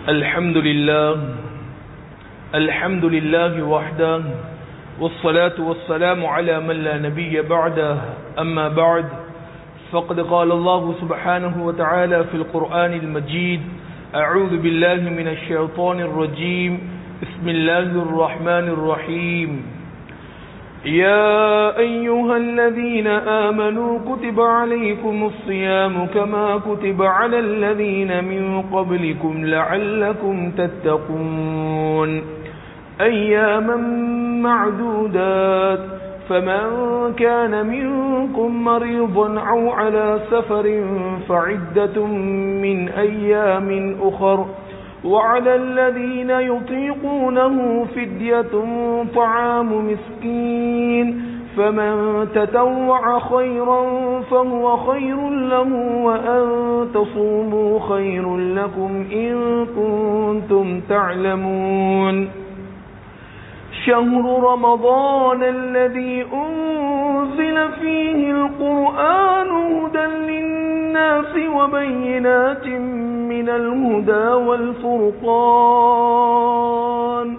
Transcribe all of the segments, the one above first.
الحمد لله الحمد لله وحده والصلاة والسلام على من لا نبي بعده أما بعد فقد قال الله سبحانه وتعالى في القرآن المجيد أعوذ بالله من الشيطان الرجيم بسم الله الرحمن الرحيم يا أيها الذين آمنوا كتب عليكم الصيام كما كتب على الذين من قبلكم لعلكم تتقون أياما معدودات فمن كان منكم مريضا أو على سفر فعدة من أيام أخر وعلى الذين يطيقونه فدية طعام مسكين فمن تتوع خيرا فهو خير له وأن تصوموا خير لكم إن كنتم تعلمون شهر رمضان الذي أنزل فيه القرآن هدى للناس وبينات من الهدى والفرقان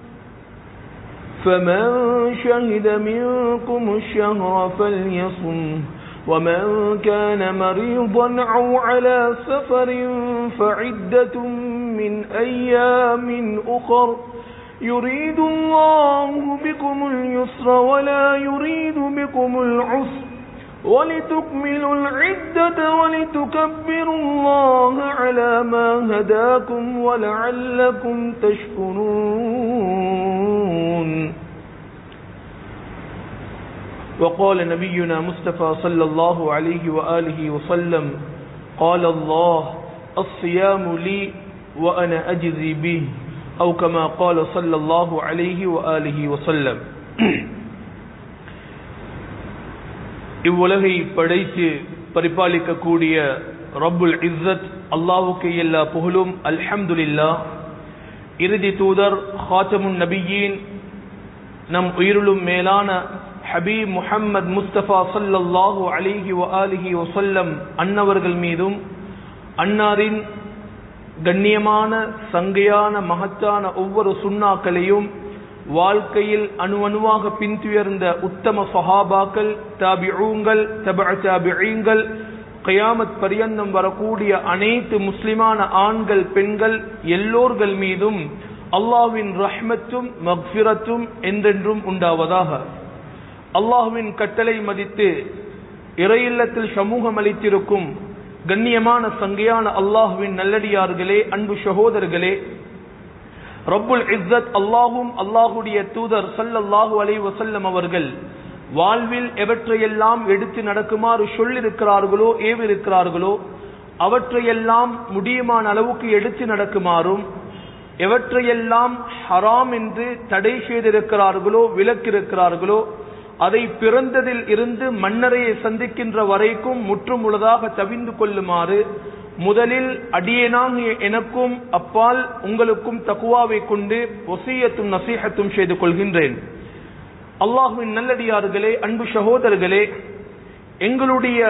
فمن شهد منكم الشهر فليصم ومن كان مريضا أو على سفر فعدة من أيام أخر يريد الله بكم اليسر ولا يريد بكم العسر ولتكملوا العدة ولتكبروا الله على ما هداكم ولعلكم تشكرون وقال نبينا مصطفى صلى الله عليه وآله وسلم قال الله الصيام لي وأنا أجزي به أو كما قال صلى الله عليه وآله وسلم இவ்வுலகை படைத்து பரிபாலிக்கக்கூடிய ரப்புல் இஸ்ஸத் அல்லாஹுக்கு எல்லா புகழும் அல்ஹம்துலில்லா இறுதி தூதர் ஹாத்தமுன் நபியின் நம் உயிருளும் மேலான ஹபீப் முஹம்மது முஸ்தபா சல்லல்லாஹு அலிஹி வ ஆலிஹி வசல்லம் அன்னவர்கள் மீதும் அன்னாரின் கண்ணியமான சங்கையான மகத்தான ஒவ்வொரு சுண்ணாக்களையும் வாழ்க்கையில் அணு அணுவாக பின்துயர்ந்த உத்தம சஹாபாக்கள் தாபிஊங்கள் தப தாபிகள் கயாமத் பரியந்தம் வரக்கூடிய அனைத்து முஸ்லிமான ஆண்கள் பெண்கள் எல்லோர்கள் மீதும் அல்லாஹ்வின் ரஹ்மத்தும் மக்ஃபிரத்தும் என்றென்றும் உண்டாவதாக அல்லாஹுவின் கட்டளை மதித்து இறையில்லத்தில் சமூகம் அளித்திருக்கும் கண்ணியமான சங்கையான அல்லாஹுவின் நல்லடியார்களே அன்பு சகோதரர்களே ரப்புல் இஸ்ஸத் அல்லாஹும் அல்லாஹுடைய தூதர் சல்லல்லாஹு அலை வசல்லம் அவர்கள் வாழ்வில் எவற்றையெல்லாம் எடுத்து நடக்குமாறு சொல்லிருக்கிறார்களோ ஏவிருக்கிறார்களோ அவற்றையெல்லாம் முடியுமான அளவுக்கு எடுத்து நடக்குமாறும் எவற்றையெல்லாம் ஹராம் என்று தடை செய்திருக்கிறார்களோ விலக்கிருக்கிறார்களோ அதை பிறந்ததில் இருந்து மன்னரையை சந்திக்கின்ற வரைக்கும் முற்றுமுழுதாக தவிந்து கொள்ளுமாறு முதலில் அடியேனாகிய எனக்கும் அப்பால் உங்களுக்கும் தக்குவாவை கொண்டு ஒசியத்தும் நசீகத்தும் செய்து கொள்கின்றேன் அல்லாஹுவின் நல்லடியார்களே அன்பு சகோதரர்களே எங்களுடைய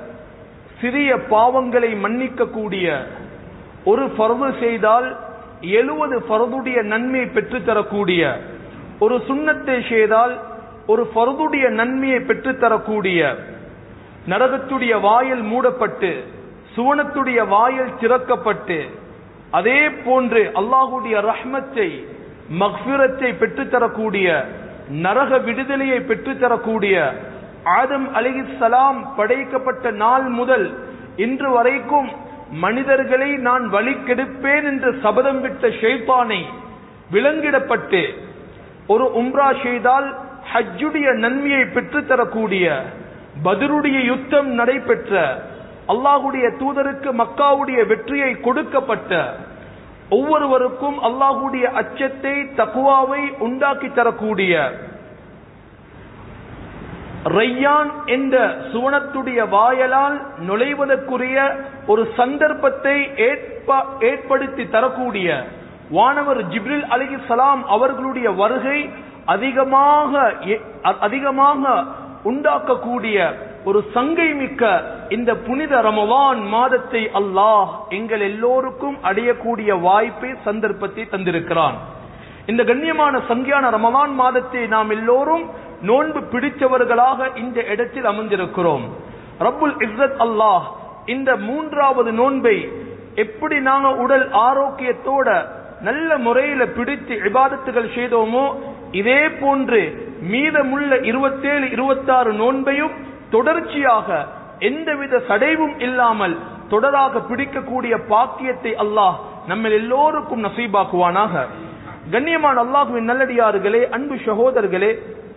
சிறிய பாவங்களை மன்னிக்கக்கூடிய ஒரு பருவு செய்தால் எழுவது பருதுடைய நன்மையை பெற்றுத்தரக்கூடிய ஒரு சுண்ணத்தை செய்தால் ஒரு பருதுடைய நன்மையை பெற்றுத்தரக்கூடிய நரகத்துடைய வாயில் மூடப்பட்டு சுவனத்துடைய வாயில் திறக்கப்பட்டு அதே போன்று அல்லாஹுடைய ரஹ்மத்தை மக்ஃபிரத்தை பெற்றுத்தரக்கூடிய நரக விடுதலையை பெற்றுத்தரக்கூடிய ஆதம் அலிசலாம் படைக்கப்பட்ட நாள் முதல் இன்று வரைக்கும் மனிதர்களை நான் வழி கெடுப்பேன் என்று சபதம் விட்ட ஷெய்பானை விலங்கிடப்பட்டு ஒரு உம்ரா செய்தால் ஹஜ்ஜுடைய நன்மையை பெற்றுத்தரக்கூடிய பதிலுடைய யுத்தம் நடைபெற்ற அல்லாஹுடைய தூதருக்கு மக்காவுடைய வெற்றியை கொடுக்கப்பட்ட ஒவ்வொருவருக்கும் அல்லாஹுடைய அச்சத்தை தக்குவாவை உண்டாக்கி தரக்கூடிய ரையான் என்ற சுவனத்துடைய வாயலால் நுழைவதற்குரிய ஒரு சந்தர்ப்பத்தை ஏற்படுத்தி தரக்கூடிய வானவர் ஜிப்ரில் அலி சலாம் அவர்களுடைய வருகை அதிகமாக அதிகமாக உண்டாக்கக்கூடிய ஒரு சங்கை மிக்க இந்த புனித ரமலான் மாதத்தை அல்லாஹ் எங்கள் எல்லோருக்கும் அடையக்கூடிய வாய்ப்பை சந்தர்ப்பத்தை தந்திருக்கிறான் இந்த கண்ணியமான சங்கியான ரமலான் மாதத்தை நாம் எல்லோரும் நோன்பு பிடித்தவர்களாக இந்த இடத்தில் அமர்ந்திருக்கிறோம் ரப்புல் இஸ்ஸத் அல்லாஹ் இந்த மூன்றாவது நோன்பை எப்படி நாங்க உடல் ஆரோக்கியத்தோட நல்ல முறையில பிடித்து இபாதத்துகள் செய்தோமோ இதே போன்று மீதமுள்ள இருபத்தேழு இருபத்தாறு நோன்பையும் தொடர்ச்சியாக எந்தவித சடைவும் இல்லாமல் தொடராக பிடிக்கக்கூடிய பாக்கியத்தை அல்லாஹ் நம்ம எல்லோருக்கும் நசீபாக்குவானாக கண்ணியமான அல்லாஹுவின் நல்லடியார்களே அன்பு சகோதரர்களே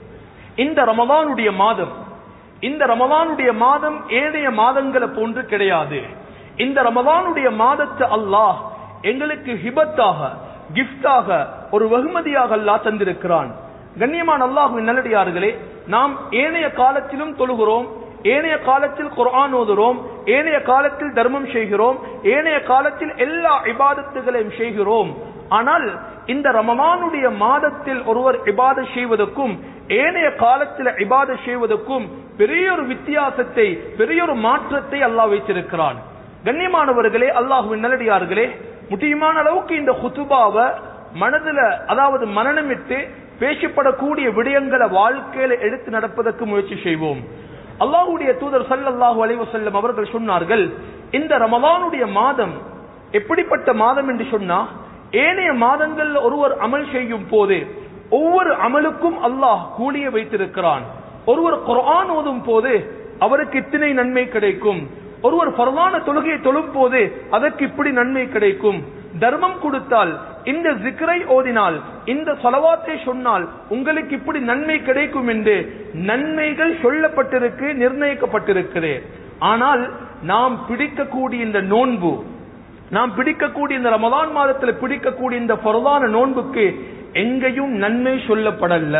இந்த ரமதானுடைய மாதம் இந்த ரமதானுடைய மாதம் ஏனைய மாதங்களை போன்று கிடையாது இந்த ரமதானுடைய மாதத்தை அல்லாஹ் எங்களுக்கு ஹிபத்தாக கிஃப்டாக ஒரு வெகுமதியாக அல்லாஹ் தந்திருக்கிறான் கண்ணியமான அல்லாஹுவின் நல்லடியார்களே நாம் ஏனைய காலத்திலும் தொழுகிறோம் ஏனைய காலத்தில் குர்ஆன் ஓதுறோம் ஏனைய காலத்தில் தர்மம் செய்கிறோம் ஏனைய காலத்தில் எல்லா இபாதத்துகளையும் செய்கிறோம் ஆனால் இந்த ரமலானுடைய மாதத்தில் ஒருவர் இபாத செய்வதற்கும் ஏனைய காலத்தில் இபாத செய்வதற்கும் பெரிய ஒரு வித்தியாசத்தை பெரிய ஒரு மாற்றத்தை அல்லாஹ் வைத்திருக்கிறான் கண்ணியமானவர்களே அல்லாஹுவின் நல்லடியார்களே முக்கியமான அளவுக்கு இந்த ஹுத்துபாவை மனதுல அதாவது மனநமிட்டு பேசப்படக்கூடிய விடயங்களை வாழ்க்கையில எடுத்து நடப்பதற்கு முயற்சி செய்வோம் அல்லாஹுடைய தூதர் சல்லல்லாஹு அலைஹி வஸல்லம் அவர்கள் சொன்னார்கள் இந்த ரமலானுடைய மாதம் எப்படிப்பட்ட மாதம் என்று சொன்னா ஏனைய மாதங்கள்ல ஒருவர் அமல் செய்யும் போது ஒவ்வொரு அமலுக்கும் அல்லாஹ் கூலிய வைத்திருக்கிறான் ஒருவர் குர்ஆன் ஓதும் போது அவருக்கு இத்தனை நன்மை கிடைக்கும் ஒருவர் பரவான தொழுகையை தொழும் போது அதற்கு இப்படி நன்மை கிடைக்கும் தர்மம் கொடுத்தால் இந்த ஜிக்ரை ஓதினால் இந்த சொலவாத்தை சொன்னால் உங்களுக்கு இப்படி நன்மை கிடைக்கும் என்று நன்மைகள் சொல்லப்பட்டிருக்கு நிர்ணயிக்கப்பட்டிருக்கிறது ஆனால் நாம் பிடிக்கக்கூடிய இந்த நோன்பு நாம் பிடிக்கக்கூடிய இந்த ரமலான் மாதத்தில் பிடிக்கக்கூடிய இந்த பரவான நோன்புக்கு எங்கேயும் நன்மை சொல்லப்படல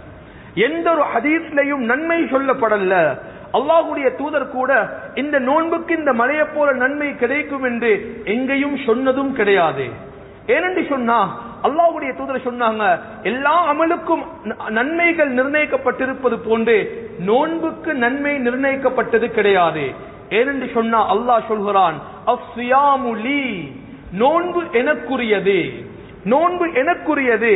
எந்த ஒரு ஹதீஸ்லையும் நன்மை சொல்லப்படல அல்லாஹுடைய தூதர் கூட இந்த நோன்புக்கு இந்த மலையை போல நன்மை கிடைக்கும் என்று எங்கேயும் சொன்னதும் கிடையாது ஏனென்று சொன்னா அல்லாஹுடைய தூதர் சொன்னாங்க எல்லா அமலுக்கும் நன்மைகள் நிர்ணயிக்கப்பட்டிருப்பது போன்று நோன்புக்கு நன்மை நிர்ணயிக்கப்பட்டது கிடையாது ஏனென்று சொன்னா அல்லாஹ் சொல்கிறான் நோன்பு எனக்குரியது நோன்பு எனக்குரியது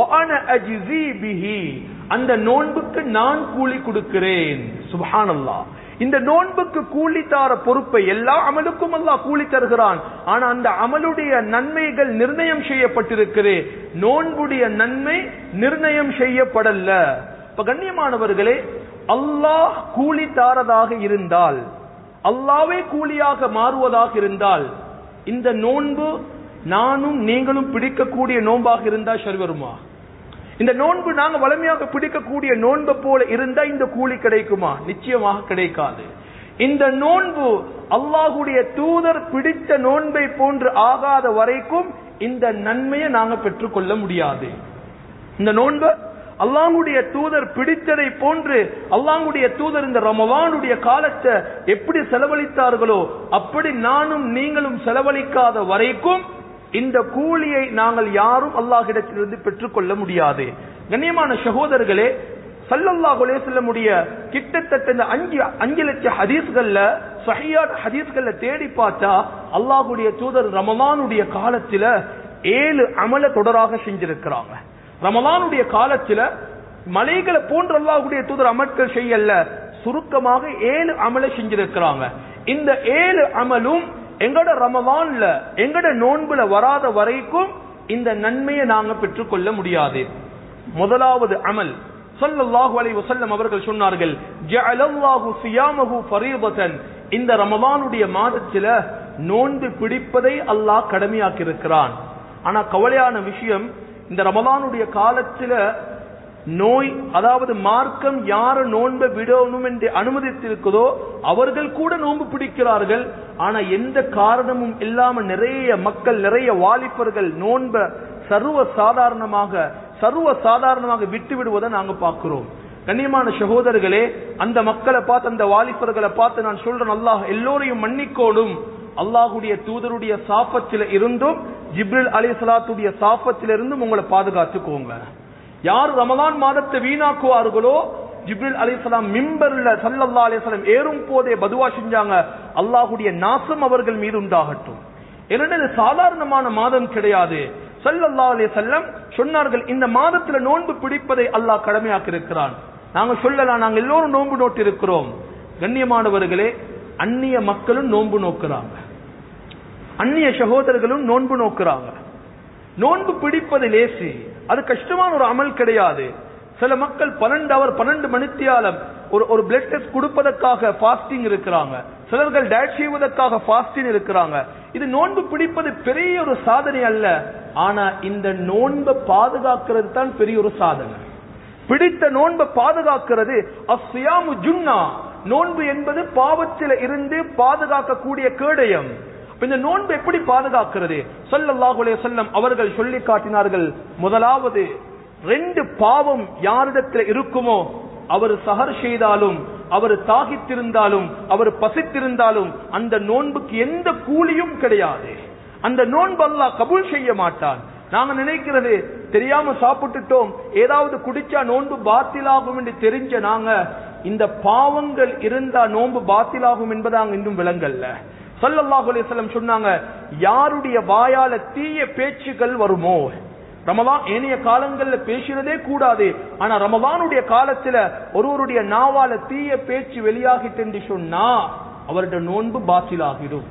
அந்த நோன்புக்கு நான் கூலி கொடுக்கிறேன் சுபஹானல்லா இந்த நோன்புக்கு கூலி தார பொறுப்பை எல்லா அமலுக்கும் அல்லாஹ் கூலி தருகிறான் ஆனா அந்த அமலுடைய நன்மைகள் நிர்ணயம் செய்யப்பட்டிருக்கிறது நோன்புடைய நன்மை நிர்ணயம் செய்யப்படல இப்ப கண்ணியமானவர்களே அல்லாஹ் கூலி தாரதாக இருந்தால் அல்லாவே கூலியாக மாறுவதாக இருந்தால் இந்த நோன்பு நானும் நீங்களும் பிடிக்கக்கூடிய நோன்பாக இருந்தா சரி வருமா இந்த நோன்பு நாங்க வலிமையாக பிடிக்கக்கூடிய நோன்பை போல இருந்தா இந்த கூலி கிடைக்குமா நிச்சயமாக கிடைக்காது இந்த நோன்பு அல்லாஹுடைய தூதர் பிடித்த நோன்பை போன்று ஆகாத வரைக்கும் இந்த நன்மையை நாங்க பெற்றுக்கொள்ள முடியாது இந்த நோன்பு அல்லாஹுடைய தூதர் பிடித்ததை போன்று அல்லாஹுடைய தூதர் இந்த ரமவானுடைய காலத்தை எப்படி செலவழித்தார்களோ அப்படி நானும் நீங்களும் செலவழிக்காத வரைக்கும் இந்த கூலியை நாங்கள் யாரும் அல்லாஹிடத்திலிருந்து பெற்றுக்கொள்ள முடியாது கண்ணியமான சகோதரர்களே சல்லல்லாஹு அலைஹி செல்லமுடைய கிட்டத்தட்ட இந்த அஞ்சு அஞ்சு லட்சம் ஹதீஸ்கள்ல சஹியாட் ஹதீஸ்கள்ல தேடி பார்த்தா அல்லாஹுடைய தூதர் ரமலானுடைய காலத்துல ஏழு அமல தொடராக செஞ்சிருக்கிறாங்க ரமலானுடைய காலத்துல மலைகளை போன்ற அல்லாஹுடைய தூதர் அமல்கள் செய்யல சுருக்கமாக ஏழு அமலை செஞ்சிருக்கிறாங்க இந்த ஏழு அமலும் எங்கட ரமவான்ல எங்கட நோன்புல வராத வரைக்கும் இந்த நன்மையை நாங்க பெற்றுக்கொள்ள முடியாது முதலாவது அமல் ஸல்லல்லாஹு அலைஹி வஸல்லம் அவர்கள் சொன்னார்கள் ஜஅலல்லாஹு சியாமஹு ஃபரீதத்தன் இந்த ரமலானுடைய மாதத்துல நோன்பு பிடிப்பதை அல்லாஹ் கடமையாக்கி இருக்கிறான் ஆனா கவலையான விஷயம் இந்த ரமலானுடைய காலத்துல நோய் அதாவது மார்க்கம் யாரு நோன்பை விடணும் என்று அனுமதித்திருக்குதோ அவர்கள் கூட நோன்பு பிடிக்கிறார்கள் ஆனா எந்த காரணமும் இல்லாம நிறைய மக்கள் நிறைய வாலிபர்கள் நோன்ப சர்வ சாதாரணமாக சர்வ சாதாரணமாக விட்டு விடுவதை நாங்க பார்க்கிறோம் கண்ணியமான சகோதரர்களே அந்த மக்களை பார்த்து அந்த வாலிபர்களை பார்த்து நான் சொல்றேன் அல்லாஹ் எல்லோரையும் மன்னிக்கோடும் அல்லாஹுடைய தூதருடைய சாபத்தில இருந்தும் ஜிப்ரில் அலி சலாத்துடைய சாபத்திலிருந்தும் உங்களை பாதுகாத்துக்கோங்க யார் ரமலான் மாதத்தை வீணாக்குவார்களோ ஜிப்ரில் அலிஸ்லாம் மிம்பர்ல சல்லல்லா அலிஸ்லாம் ஏறும் போதே பதுவா செஞ்சாங்க அல்லாஹுடைய நாசம் அவர்கள் மீது உண்டாகட்டும் என்னது இது சாதாரணமான மாதம் கிடையாது சல்லல்லா அலைஹி வஸல்லம் சொன்னார்கள் இந்த மாதத்துல நோன்பு பிடிப்பதை அல்லாஹ் கடமையாக்கி இருக்கிறான் நாங்க சொல்லலாம் நாங்க எல்லோரும் நோன்பு நோட்டு இருக்கிறோம் கண்ணியமானவர்களே அந்நிய மக்களும் நோன்பு நோக்குறாங்க அந்நிய சகோதரர்களும் நோன்பு நோக்குறாங்க நோன்பு பிடிப்பது லேசி அது கஷ்டமான ஒரு அமல் கிடையாது சில மக்கள் பன்னெண்டு அவர் பன்னெண்டு மணித்தியாலம் ஒரு ஒரு பிளட் டெஸ்ட் கொடுப்பதற்காக ஃபாஸ்டிங் இருக்கிறாங்க சிலர்கள் டயட் செய்வதற்காக ஃபாஸ்டிங் இருக்கிறாங்க இது நோன்பு பிடிப்பது பெரிய ஒரு சாதனை அல்ல ஆனா இந்த நோன்பை பாதுகாக்கிறது தான் பெரிய ஒரு சாதனை பிடித்த நோன்பை பாதுகாக்கிறது அஸ்யாமு ஜுன்னா நோன்பு என்பது பாவத்தில இருந்து பாதுகாக்கக்கூடிய கேடயம் இப்ப இந்த நோன்பு எப்படி பாதுகாக்கிறது ஸல்லல்லாஹு அலைஹி வஸல்லம் அவர்கள் சொல்லி காட்டினார்கள் முதலாவது ரெண்டு பாவம் யாரிடத்தில் இருக்குமோ அவர் சஹர் செய்தாலும் அவர் தாகித்திருந்தாலும் அவர் பசித்திருந்தாலும் அந்த நோன்புக்கு எந்த கூலியும் கிடையாது அந்த நோன்பு அல்லாஹ் கபூல் செய்ய மாட்டான் நாங்க நினைக்கிறது தெரியாம சாப்பிட்டுட்டோம் ஏதாவது குடிச்சா நோன்பு பாத்திலாகும் என்று தெரிஞ்ச நாங்க இந்த பாவங்கள் இருந்தா நோன்பு பாத்திலாகும் என்பதாங்க இன்னும் விளங்கல்ல ஸல்லல்லாஹு அலைஹி வஸல்லம் சொன்னாங்க யாருடைய வாயால தீய பேச்சுகள் வருமோ ரமலான் ஏனைய காலங்கள்ல பேசுறதே கூடாது ஆனா ரமலானுடைய காலத்துல ஒருவருடைய நாவால தீய பேச்சு வெளியாகிட்டு என்று சொன்னா அவருடைய நோன்பு பாத்திலாகிடும்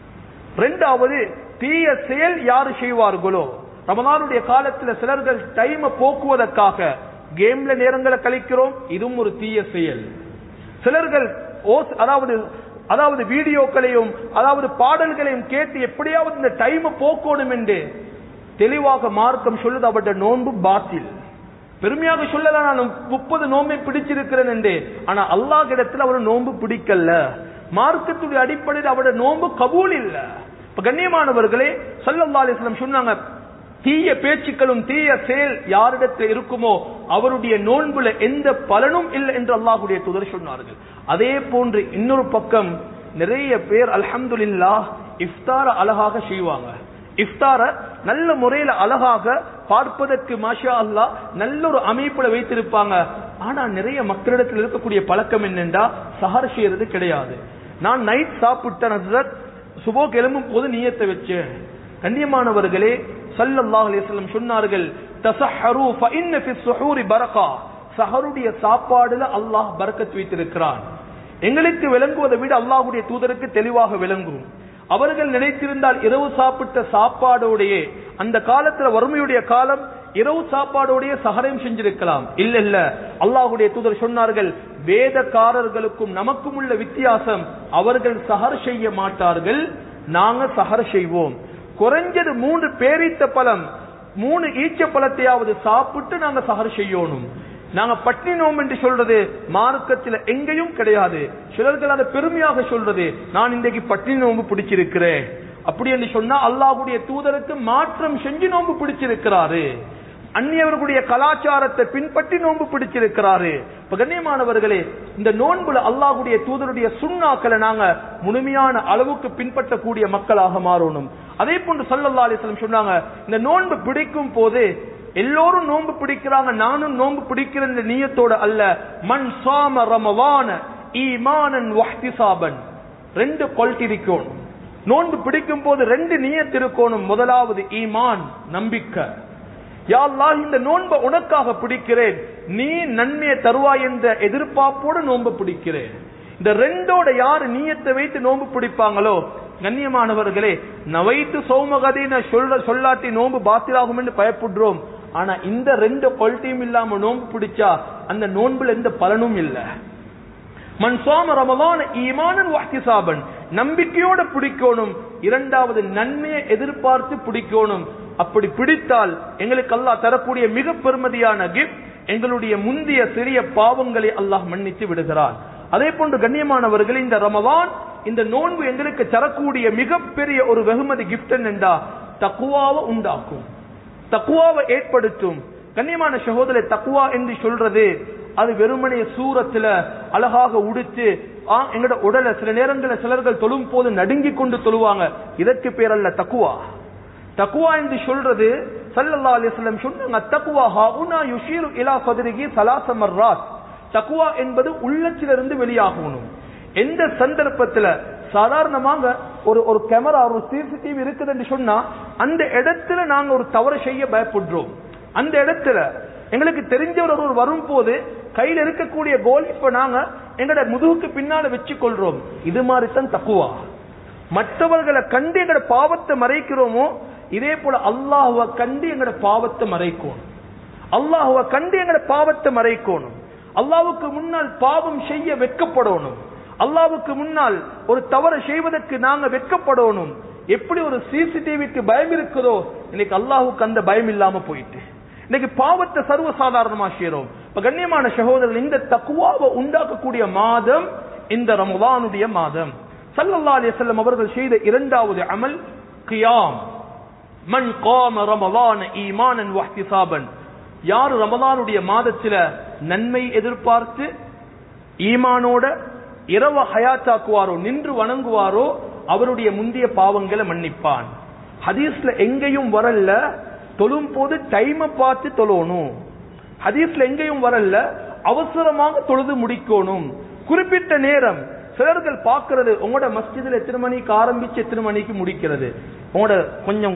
ரெண்டாவது தீய செயல் யாரு செய்வார்களோ ரமலானுடைய காலத்துல சிலர்கள் டைமை போக்குவதற்காக கேம்ல நேரங்களை கழிக்கிறோம் இதுவும் ஒரு தீய செயல் சிலர்கள் ஓஸ் அதாவது அதாவது வீடியோக்களையும் அதாவது பாடல்களையும் கேட்டு எப்படியாவது இந்த டைமை போக்கணும் என்று தெளிவாக மார்க்கம் சொல்லுது அவருடைய நோன்பு பாத்தில் பெருமையாக சொல்லலாம் நான் முப்பது நோம்பை பிடிச்சிருக்கிறேன் என்று ஆனா அல்லாஹ் இடத்துல அவர் நோன்பு பிடிக்கல மார்க்கத்துடைய அடிப்படையில் அவருடைய நோன்பு கபூல் இல்ல இப்ப கண்ணியமானவர்களே சல்லல்லா அலிஸ்லாம் சொன்னாங்க தீய பேச்சுக்களும் தீய செயல் யாரிடத்தில் இருக்குமோ அவருடைய நோன்புல எந்த பலனும் இல்லை என்று அல்லாஹுடைய தூதர் சொன்னார்கள் அதே போன்று இன்னொரு பக்கம் நிறைய பேர் அல்ஹம்துலில்லாஹ் இஃப்தார அழகாக செய்வாங்க இஃப்தார நல்ல முறையில அழகாக பார்ப்பதற்கு மாஷா அல்லா நல்ல ஒரு அமைப்புல வைத்திருப்பாங்க ஆனா நிறைய மக்களிடத்தில் இருக்கக்கூடிய பழக்கம் என்னென்றா சஹர் செய்யறது கிடையாது நான் நைட் சாப்பிட்டேன் ஹஸ்ரத் சுபோக்கு எழும்பும் போது நீயத்தை வச்சேன் கண்ணியமானவர்களே சல்லல்லாஹு அலைஹி வஸல்லம் சொன்னார்கள் தஸஹரு ஃபஇன்ன ஃபி ஸுஹூரி பரகா சஹருடைய சாப்பாடுல அல்லாஹ் பரக்கத் வைத்திருக்கிறான் எங்களுக்கு விளங்குவதை விட அல்லாஹ்வுடைய தூதருக்கு தெளிவாக விளங்கும் அவர்கள் நினைத்திருந்தால் இரவு சாப்பிட்ட சாப்பாடோடைய அந்த காலத்துல வறுமையுடைய காலம் இரவு சாப்பாடோடைய சஹரையும் செஞ்சிருக்கலாம் இல்ல இல்ல அல்லாஹுடைய தூதர் சொன்னார்கள் வேதக்காரர்களுக்கும் நமக்கும் உள்ள வித்தியாசம் அவர்கள் சஹர் செய்ய மாட்டார்கள் நாங்க சஹர் செய்வோம் குறைஞ்சது மூன்று பேரித்த பழம் மூணு ஈச்ச பழத்தையாவது சாப்பிட்டு நாங்க சஹர் செய்யணும் நாங்க பட்டினி நோம் என்று சொல்றது மார்க்கத்தில் எங்கேயும் கிடையாது சிலர்கள் அதை பெருமையாக சொல்றது நான் இன்றைக்கு பட்டினி நோம்பு பிடிச்சிருக்கிறேன் அப்படி என்று சொன்னா அல்லாஹுடைய தூதருக்கு மாற்றம் செஞ்சு நோம்பு பிடிச்சிருக்கிறாரு அந்நியவர்களுடைய கலாச்சாரத்தை பின்பற்றி நோன்பு பிடிச்சிருக்கிறாரு இப்ப கண்ணியமானவர்களே இந்த நோன்புல அல்லாஹுடைய தூதருடைய சுண்ணாக்களை நாங்க முழுமையான அளவுக்கு பின்பற்றக்கூடிய மக்களாக மாறணும் அதே போன்று சல்லல்லா அலிஸ்லம் சொன்னாங்க இந்த நோன்பு பிடிக்கும் போது எல்லோரும் நோன்பு பிடிக்கிறாங்க நானும் நோன்பு பிடிக்கிறேன் நீயத்தோட அல்ல மண் சாம ரமவான ஈமானன் வஹ்திசாபன் ரெண்டு குவாலிட்டி இருக்கணும் நோன்பு பிடிக்கும் போது ரெண்டு நீயத் இருக்கணும் முதலாவது ஈமான் நம்பிக்கை யா அல்லாஹ் இந்த நோன்பை உனக்காக பிடிக்கிறேன் நீ நன்மையை தருவாய் என்ற எதிர்பார்ப்போடு நோன்பு பிடிக்கிறேன் இந்த ரெண்டோட யாரு நீயத்தை வைத்து நோன்பு பிடிப்பாங்களோ கண்ணியமானவர்களே நவைத்து சௌமகதின சொல்ற சொல்லாட்டி நோன்பு பாத்திராகும் என்று பயப்படுறோம் ஆனா இந்த ரெண்டு குவாலிட்டியும் இல்லாம நோன்பு பிடிச்சா அந்த நோன்புல எந்த பலனும் இல்லை மண் சோம ரமலான ஈமானன் வாஹ்திசாபன் நம்பிக்கையோட பிடிக்கணும் இரண்டாவது நன்மையை எதிர்பார்த்து பிடிக்கணும் அப்படி பிடித்தால் எங்களுக்கு அல்லாஹ் தரக்கூடிய மிக பெருமதியான கிஃப்ட் எங்களுடைய முந்திய சிறிய பாவங்களை அல்லாஹ் மன்னித்து விடுகிறான் அதே போன்று கண்ணியமானவர்கள் இந்த ரமவான் இந்த நோன்பு எங்களுக்கு தரக்கூடிய மிகப்பெரிய ஒரு வெகுமதி கிஃப்ட் என்னண்டா தக்குவாவை உண்டாக்கும் தக்குவாவை ஏற்படுத்தும் கண்ணியமான சகோதர தக்குவா என்று சொல்றது அது வெறுமனைய சூரத்துல அழகாக உடுத்து எங்கட உடல சில நேரங்களில் சிலர்கள் தொழும் போது நடுங்கி கொண்டு தொழுவாங்க இதற்கு பேர் அல்ல தக்குவா தக்குவா என்று சொல்றது சல்லல்லா அலிஸ்லம் சொன்னாங்க தக்குவா ஹாவுனா யுஷீரு இலா சதுரிகி சலாச மர்ராத் தக்குவா என்பது உள்ளத்திலிருந்து வெளியாகணும் எந்த சந்தர்ப்பத்துல சாதாரணமாக ஒரு ஒரு கேமரா ஒரு சிசிடிவி இருக்குதுன்னு சொன்னா அந்த இடத்துல நாங்க ஒரு தவறு செய்ய பயப்படுறோம் அந்த இடத்துல எங்களுக்கு தெரிஞ்சவர் ஒருவர் வரும் போது கையில இருக்கக்கூடிய கோல் இப்ப நாங்க எங்கட முதுகுக்கு பின்னால வச்சு கொள்றோம் இது மாதிரி தான் தக்குவா மற்றவர்களை கண்டு எங்கட பாவத்தை மறைக்கிறோமோ இதே போல அல்லாஹுவ கண்டு எங்கட பாவத்தை மறைக்கணும் அல்லாஹுவ கண்டு எங்கட பாவத்தை மறைக்கணும் அல்லாவுக்கு முன்னால் பாவம் செய்ய வெட்கப்படணும் அல்லாவுக்கு முன்னால் ஒரு தவறு செய்வதற்கு நாங்க வெட்கப்படணும் எப்படி ஒரு சிசிடிவிக்கு பயம் இருக்குதோ இன்னைக்கு அல்லாஹுக்கு அந்த பயம் இல்லாம போயிட்டு இன்னைக்கு பாவத்தை சர்வசாதாரணமா செய்யறோம் இப்ப கண்ணியமான சகோதரர்கள் இந்த தக்குவாவை உண்டாக்கக்கூடிய மாதம் இந்த ரமலானுடைய மாதம் சல்லல்லா அலிசல்லம் அவர்கள் செய்த இரண்டாவது அமல் கியாம் மன் காம ரமலான ஈமானன் வஹ்திசாபன் யார் ரமலானுடைய மாதத்துல நன்மை எதிர்பார்த்து ஈமானோட இரவ ஹயாத்தாக்குவாரோ நின்று வணங்குவாரோ அவருடைய முந்தைய பாவங்களை மன்னிப்பான் ஹதீஸ்ல எங்கேயும் வரல தொழும் போது டைமை பார்த்து தொழணும் ஹதீஸ்ல எங்கேயும் வரல அவசரமாக தொழுது முடிக்கணும் குறிப்பிட்ட நேரம் சிலர்கள் பார்க்கிறது உங்களோட மஸ்ஜிதில் எத்தனை மணிக்கு ஆரம்பிச்சு எத்தனை மணிக்கு முடிக்கிறது உங்களோட கொஞ்சம்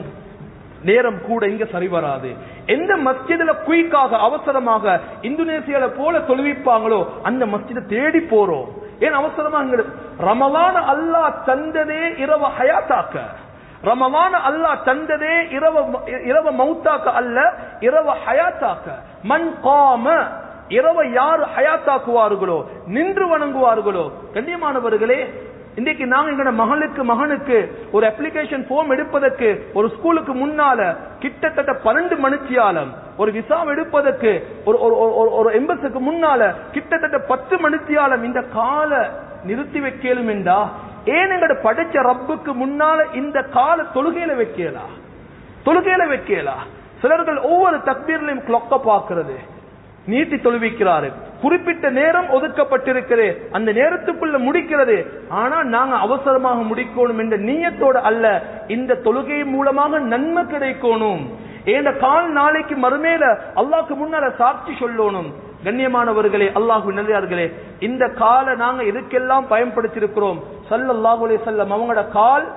நேரம் கூட இங்க சரி வராது எந்த மஸ்ஜிதுல குயிக்காக அவசரமாக இந்தோனேசியால போல தொழுவிப்பாங்களோ அந்த மஸ்ஜிதை தேடி போறோம் ஏன் அவசரமா இங்க ரமலான அல்லாஹ் தந்ததே இரவ ஹயாத்தாக்க ரமலான அல்லாஹ் தந்ததே இரவ இரவ மௌத்தாக்க அல்ல இரவ ஹயாத்தாக்க மண் காம இரவ யார் ஹயாத்தாக்குவார்களோ நின்று வணங்குவார்களோ கண்ணியமானவர்களே இன்றைக்கு நாங்க எங்க மகளுக்கு மகனுக்கு ஒரு அப்ளிகேஷன் ஃபார்ம் எடுப்பதற்கு ஒரு ஸ்கூலுக்கு முன்னால கிட்டத்தட்ட பன்னெண்டு மணித்தியாலம் ஒரு விசா எடுப்பதற்கு ஒரு ஒரு எம்பஸுக்கு முன்னால கிட்டத்தட்ட பத்து மணித்தியாலம் இந்த கால நிறுத்தி வைக்கலும் என்றா ஏன் எங்கட படிச்ச ரப்புக்கு முன்னால இந்த கால தொழுகையில வைக்கலா தொழுகையில வைக்கலா சிலர்கள் ஒவ்வொரு தக்பீர்லையும் கிளொக்க பாக்குறது நீட்டி தொழுவிக்கிறாரு குறிப்பிட்ட நேரம் ஒதுக்கப்பட்டிருக்கிறது அந்த நேரத்துக்குள்ள முடிக்கிறது ஆனா நாங்க அவசரமாக முடிக்கணும் என்ற நீயத்தோட அல்ல இந்த தொழுகை மூலமாக நன்மை கிடைக்கணும் ஏண்ட கால் நாளைக்கு மறுமேல அல்லாஹ்க்கு முன்னால சாட்சி சொல்லணும் கண்ணியமானவர்களே அல்லாஹு நல்லார்களே இந்த காலை நாங்க எதுக்கெல்லாம் பயன்படுத்தியிருக்கிறோம் சல்லல்லாஹு அலைஹி வஸல்லம் அவங்களோட கால்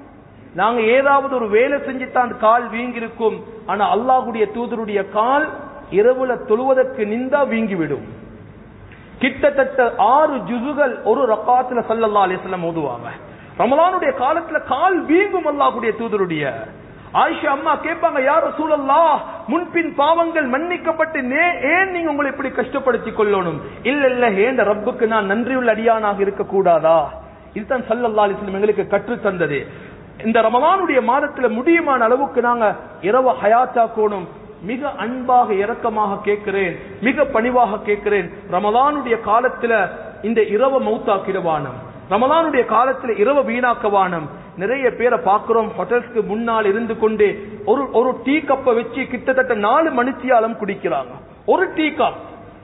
நாங்க ஏதாவது ஒரு வேலை செஞ்சுத்தான் கால் வீங்கிருக்கும் ஆனா அல்லாஹுடைய தூதருடைய கால் இரவுல தொழுவதற்கு நின்றா வீங்கிவிடும் கிட்டத்தட்ட ஆறு ஜுசுகள் ஒரு ரக்காத்துல சல்லல்லா அலிஸ்லாம் ஓதுவாங்க ரமலானுடைய காலத்துல கால் வீங்கும் அல்லாஹுடைய தூதருடைய ஆயிஷா அம்மா கேட்பாங்க யார சூழல்லா முன்பின் பாவங்கள் மன்னிக்கப்பட்டு ஏன் நீங்க உங்களை இப்படி கஷ்டப்படுத்திக் கொள்ளணும் இல்ல இல்ல ஏண்ட ரப்புக்கு நான் நன்றியுள்ள அடியானாக இருக்க கூடாதா இதுதான் சல்லல்லா அலிஸ்லம் எங்களுக்கு கற்று தந்தது இந்த ரமலானுடைய மாதத்துல முடியுமான அளவுக்கு நாங்க இரவு ஹயாத்தாக்கோணும் மிக அன்பாக இரக்கமாக கேட்கிறேன் மிக பணிவாக கேட்கிறேன் ரமலானுடைய காலத்துல இந்த இரவ மௌத்தாக்கிடுவானம் ரமலானுடைய காலத்துல இரவ வீணாக்கவானம் நிறைய பேரை பார்க்கிறோம் ஹோட்டல்ஸ்க்கு முன்னால் இருந்து கொண்டு ஒரு ஒரு டீ கப்பை வச்சு கிட்டத்தட்ட நாலு மணித்தியாலம் குடிக்கிறாங்க ஒரு டீ கப்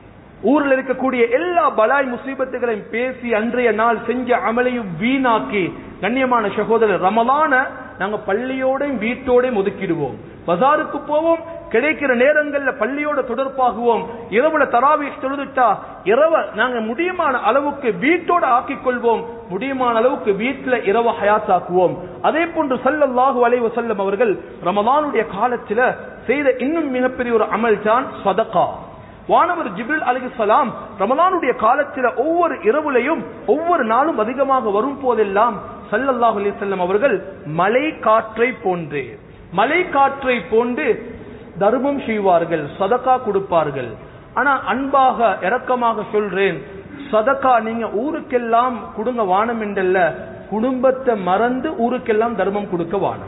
ஊர்ல இருக்கக்கூடிய எல்லா பலாய் முசீபத்துகளையும் பேசி அன்றைய நாள் செஞ்ச அமலையும் வீணாக்கி கண்ணியமான சகோதரர் ரமலான நாங்க பள்ளியோடையும் வீட்டோடையும் ஒதுக்கிடுவோம் பஜாருக்கு போவோம் கிடைக்கிற நேரங்கள்ல பள்ளியோட தொடர்பாகுவோம் இரவுல தராவி தொழுதுட்டா இரவ நாங்க முடியுமான அளவுக்கு வீட்டோட ஆக்கிக் கொள்வோம் முடியுமான அளவுக்கு வீட்டுல இரவ ஹயாத்தாக்குவோம் அதே போன்று சல்லல்லாஹு அலைஹி வஸல்லம் அவர்கள் ரமலானுடைய காலத்துல செய்த இன்னும் மிகப்பெரிய ஒரு அமல் தான் சதகா வானவர் ஜிபில் அலிசலாம் ரமலானுடைய காலத்தில் ஒவ்வொரு இரவுலையும் ஒவ்வொரு நாளும் அதிகமாக வரும் போதெல்லாம் சல்லல்லாஹு அலிசல்லம் அவர்கள் மலை காற்றை போன்று மலை காற்றை போன்று தர்மம் செய்வார்கள் சதக்கா கொடுப்பார்கள் ஆனா அன்பாக இரக்கமாக சொல்றேன் சதக்கா நீங்க ஊருக்கெல்லாம் கொடுங்க வானம் என்றல்ல குடும்பத்தை மறந்து ஊருக்கெல்லாம் தர்மம் கொடுக்க வானம்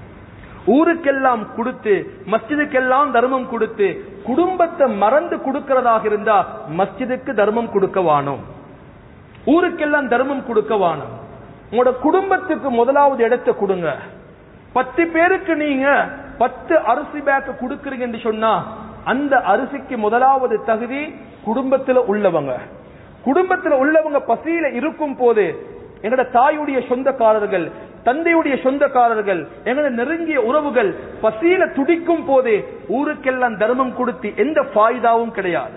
ஊருக்கெல்லாம் கொடுத்து மஸ்ஜிதுக்கெல்லாம் தர்மம் கொடுத்து குடும்பத்தை மறந்து கொடுக்கிறதாக இருந்தா மஸ்ஜிதுக்கு தர்மம் கொடுக்க வானோம் ஊருக்கெல்லாம் தர்மம் கொடுக்க வானம் உங்களோட குடும்பத்துக்கு முதலாவது இடத்தை கொடுங்க பத்து பேருக்கு நீங்க பத்து அரிசி பேக்க கொடுக்கறீங்கன்னு சொன்னா அந்த அரிசிக்கு முதலாவது தகுதி குடும்பத்துல உள்ளவங்க குடும்பத்துல உள்ளவங்க பசியில இருக்கும் போது எங்கட தாயுடைய சொந்தக்காரர்கள் தந்தையுடைய சொந்தக்காரர்கள் எங்களோட நெருங்கிய உறவுகள் பசியில துடிக்கும் போதே ஊருக்கெல்லாம் தர்மம் கொடுத்து எந்த ஃபாய்தாவும் கிடையாது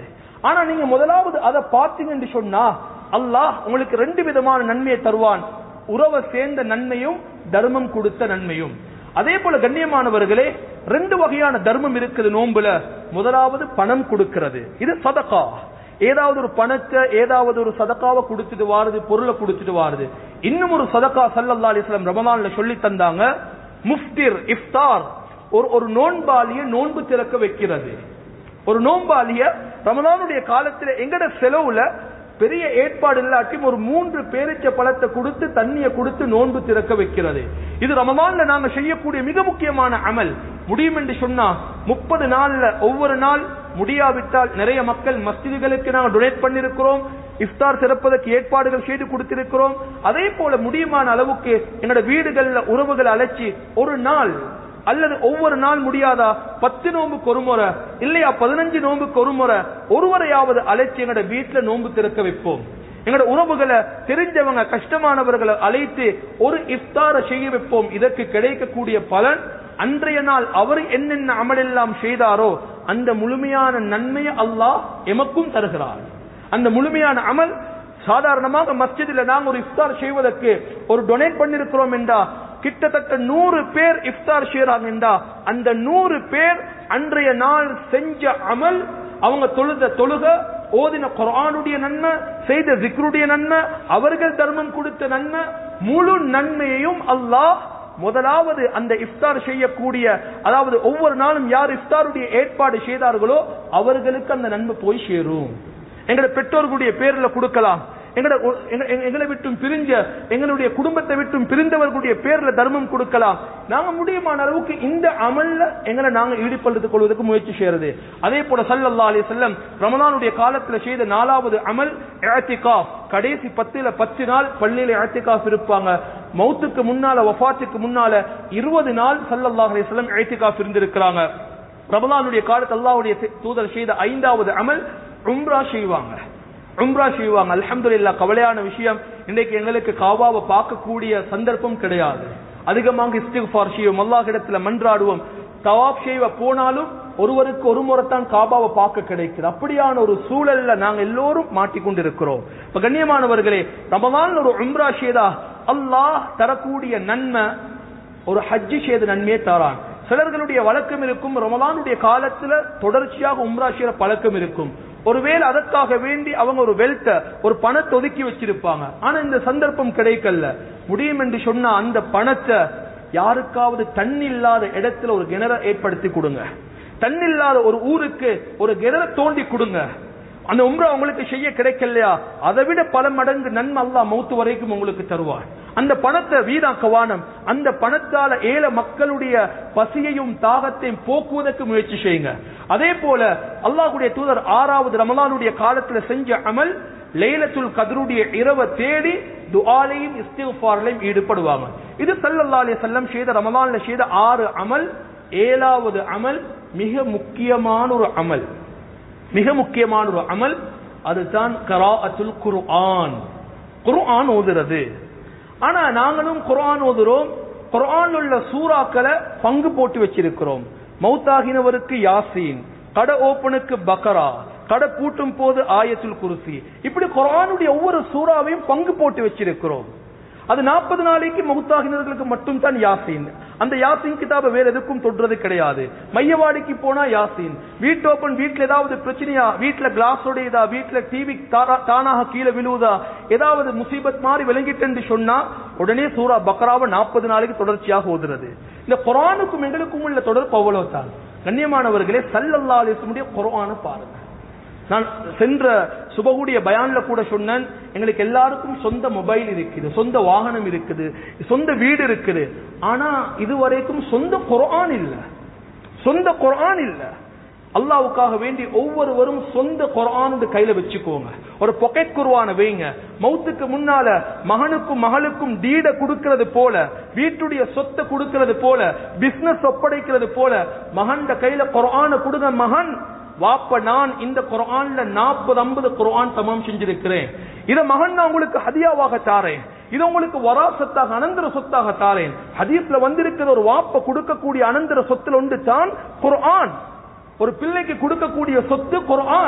ஆனா நீங்க முதலாவது அதை பார்த்தீங்கன்னு சொன்னா அல்லாஹ் உங்களுக்கு ரெண்டு விதமான நன்மையை தருவான் உறவை சேர்ந்த நன்மையும் தர்மம் கொடுத்த நன்மையும் அதே போல கண்ணியமானவர்களே ரெண்டு வகையான தர்மம் இருக்குது நோன்புல முதலாவது பணம் கொடுக்கிறது இது சதகா ஏதாவது ஒரு பணத்தை ஏதாவது ஒரு சதக்காவை கொடுத்துட்டு வாருது பொருளை கொடுத்துட்டு வாருது இன்னும் ஒரு சதக்கா சல்லல்லா அலிஸ்லாம் ரமலான்ல சொல்லி தந்தாங்க முஃப்திர் இஃப்தார் ஒரு ஒரு நோன்பாளிய நோன்பு திறக்க வைக்கிறது ஒரு நோன்பாளிய ரமலானுடைய காலத்துல எங்கட செலவுல பெரிய ஏற்பாடு இல்லாட்டியும் ஒரு மூன்று பேரிச்ச பழத்தை கொடுத்து தண்ணியை கொடுத்து நோன்பு திறக்க வைக்கிறது இது ரமலான்ல நாங்க செய்யக்கூடிய மிக முக்கியமான அமல் முடியும் என்று சொன்னா முப்பது நாள்ல ஒவ்வொரு நாள் முடியாவிட்டால் நிறைய மக்கள் மஸ்ஜிதுகளுக்கு நாங்கள் டொனேட் பண்ணிருக்கிறோம் இஃப்தார் சிறப்பதற்கு ஏற்பாடுகள் செய்து கொடுத்திருக்கிறோம் அதே போல முடியுமான அளவுக்கு என்னோட வீடுகள்ல உறவுகளை அழைச்சி ஒரு நாள் அல்லது ஒவ்வொரு நாள் முடியாதா பத்து நோம்புக்கு ஒரு முறை இல்லையா பதினஞ்சு நோம்புக்கு ஒரு முறை ஒருவரையாவது அழைச்சி எங்களோட வீட்டுல நோன்பு திறக்க வைப்போம் எங்களோட உறவுகளை தெரிஞ்சவங்க கஷ்டமானவர்களை அழைத்து ஒரு இஃப்தார செய்ய வைப்போம் இதற்கு கிடைக்கக்கூடிய பலன் அன்றைய நாள் அவர் என்னென்ன அமலெல்லாம் செய்தாரோ அந்த முழுமையான நன்மையை அல்லாஹ் எமக்கும் தருகிறார் அந்த முழுமையான அமல் சாதாரணமாக மஸ்ஜிதில் நாங்கள் ஒரு இஃப்தார் செய்வதற்கு ஒரு டொனேட் பண்ணிருக்கிறோம் என்றா கிட்டத்தட்ட நூறு பேர் இஃப்தார் செய்யறாங்க என்றா அந்த நூறு பேர் அன்றைய நாள் செஞ்ச அமல் அவங்க தொழுத தொழுக ஓதின குரானுடைய நன்மை செய்த ஜிக்ருடைய நன்மை அவர்கள் தர்மம் கொடுத்த நன்மை முழு நன்மையையும் அல்லாஹ் முதலாவது அந்த இஃப்தார் செய்யக்கூடிய அதாவது ஒவ்வொரு நாளும் யார் இஃப்தாருடைய ஏற்பாடு செய்தார்களோ அவர்களுக்கு அந்த நன்மை போய் சேரும் எங்களோட பெற்றோர்களுடைய பேர்ல கொடுக்கலாம் எங்கட எங்களை விட்டும் பிரிஞ்ச எங்களுடைய குடும்பத்தை விட்டும் பிரிந்தவர்களுடைய பேர்ல தர்மம் கொடுக்கலாம் நாங்க முடியுமான அளவுக்கு இந்த அமல்ல எங்களை நாங்க ஈடுபடுத்திக் கொள்வதற்கு முயற்சி செய்யறது அதே போல சல்லல்லா அலி செல்லம் ரமலானுடைய காலத்துல செய்த நாலாவது அமல் ஏத்திகாஃப் கடைசி பத்துல பத்து நாள் பள்ளியில ஏத்திகாஃப் இருப்பாங்க மௌத்துக்கு முன்னால வஃபாத்துக்கு முன்னால இருபது நாள் சல்லல்லா அலி செல்லம் ஏத்திகாஃப் இருந்திருக்கிறாங்க ரமலானுடைய காலத்து அல்லாவுடைய தூதர் செய்த ஐந்தாவது அமல் உம்ரா செய்வாங்க உம்ரா செய்வாங்க அல்ஹம்துலில்லா கவலையான விஷயம் இன்றைக்கு எங்களுக்கு காபாவை பார்க்கக்கூடிய சந்தர்ப்பம் கிடையாது அதிகமாக இஸ்திஃபார் செய்வோம் அல்லாஹ் இடத்துல மன்றாடுவோம் தவாப் செய்வ போனாலும் ஒருவருக்கு ஒரு முறைத்தான் காபாவை பார்க்க கிடைக்குது அப்படியான ஒரு சூழல்ல நாங்க எல்லோரும் மாட்டிக்கொண்டிருக்கிறோம் இப்ப கண்ணியமானவர்களே ரமதான் ஒரு உம்ரா செய்தா அல்லாஹ் தரக்கூடிய நன்மை ஒரு ஹஜ்ஜி செய்த நன்மையை தரான் சிலர்களுடைய வழக்கம் இருக்கும் ரமலானுடைய காலத்துல தொடர்ச்சியாக உம்ரா செய்யற பழக்கம் இருக்கும் ஒருவேளை அதற்காக வேண்டி அவங்க ஒரு வெல்த்த ஒரு பணத்தை ஒதுக்கி வச்சிருப்பாங்க ஆனா இந்த சந்தர்ப்பம் கிடைக்கல முடியும் என்று சொன்னா அந்த பணத்தை யாருக்காவது தண்ணி இல்லாத இடத்துல ஒரு கிணற ஏற்படுத்தி கொடுங்க தண்ணி இல்லாத ஒரு ஊருக்கு ஒரு கிணற தோண்டி கொடுங்க அந்த உம்ரா உங்களுக்கு செய்ய கிடைக்கலையா அதை விட பல மடங்கு நன்மை அல்லா மௌத்து வரைக்கும் உங்களுக்கு தருவார் அந்த பணத்தை வீணாக்க வானம் அந்த பணத்தால ஏழை மக்களுடைய பசியையும் தாகத்தையும் போக்குவதற்கு முயற்சி செய்யுங்க அதே போல அல்லாஹுடைய தூதர் ஆறாவது ரமலானுடைய காலத்துல செஞ்ச அமல் லைலத்துல் கதருடைய இரவை தேடி துஆலையும் இஸ்திஃபார்லையும் ஈடுபடுவாங்க இது சல்லல்லா அலைஹி வஸல்லம் செய்த ரமலான்ல செய்த ஆறு அமல் ஏழாவது அமல் மிக முக்கியமான ஒரு அமல் மிக முக்கியமான ஒரு அமல் அதுதான் கராஅத்துல் குர்ஆன் குர்ஆன் ஓதுறது ஆனா நாங்களும் குர்ஆன் ஓதுறோம் குர்ஆன் உள்ள சூறாக்களை பங்கு போட்டு வச்சிருக்கிறோம் மௌத்தாகினவருக்கு யாசீன் கடை ஓப்பனுக்கு பக்கரா கடை பூட்டும் போது ஆயத்துல் குருசி இப்படி குர்ஆனுடைய ஒவ்வொரு சூறாவையும் பங்கு போட்டு வச்சிருக்கிறோம் அது நாற்பது நாளைக்கு மௌத்தாகினர்களுக்கு மட்டும் தான் யாசீன் அந்த யாசின் கிதாப வேற எதுக்கும் தொடுறது கிடையாது மையவாடிக்கு போனா யாசின் வீட்டு ஓப்பன் வீட்டுல ஏதாவது பிரச்சனையா வீட்டுல கிளாஸ் உடையதா வீட்டுல டிவி தானாக கீழே விழுவுதா ஏதாவது முசீபத் மாதிரி விளங்கிட்டு சொன்னா உடனே சூரா பக்ராவை நாற்பது நாளைக்கு தொடர்ச்சியாக ஓதுறது இந்த குரானுக்கும் எங்களுக்கும் உள்ள தொடர்பு அவ்வளவுதான் கண்ணியமானவர்களே சல்லல்லா அலிஸ்முடைய குரான பாருங்க நான் சென்ற சுபகுடைய பயான்ல கூட சொன்னேன் எங்களுக்கு எல்லாருக்கும் சொந்த மொபைல் இருக்குது சொந்த வாகனம் இருக்குது சொந்த வீடு இருக்குது ஆனா இதுவரைக்கும் சொந்த குரான் இல்ல சொந்த குரான் இல்ல அல்லாவுக்காக வேண்டி ஒவ்வொருவரும் சொந்த குரானோட கையில வச்சுக்கோங்க ஒரு பொக்கெட் குருவான வைங்க மௌத்துக்கு முன்னால மகனுக்கும் மகளுக்கும் டீட கொடுக்கிறது போல வீட்டுடைய சொத்தை கொடுக்கிறது போல பிசினஸ் ஒப்படைக்கிறது போல மகன் கையில குரான கொடுங்க மகன் வாப்ப நான் இந்த குரான்ல நாற்பது ஐம்பது குரான் தமம் செஞ்சிருக்கிறேன் இத மகன் நான் உங்களுக்கு ஹதியாவாக தாரேன் இது உங்களுக்கு வராசத்தாக அனந்தர சொத்தாக தாரேன் ஹதீஸ்ல வந்திருக்கிற ஒரு வாப்ப கொடுக்கக்கூடிய அனந்தர சொத்துல ஒன்று தான் குர்ஆன் ஒரு பிள்ளைக்கு கொடுக்கக்கூடிய சொத்து குர்ஆன்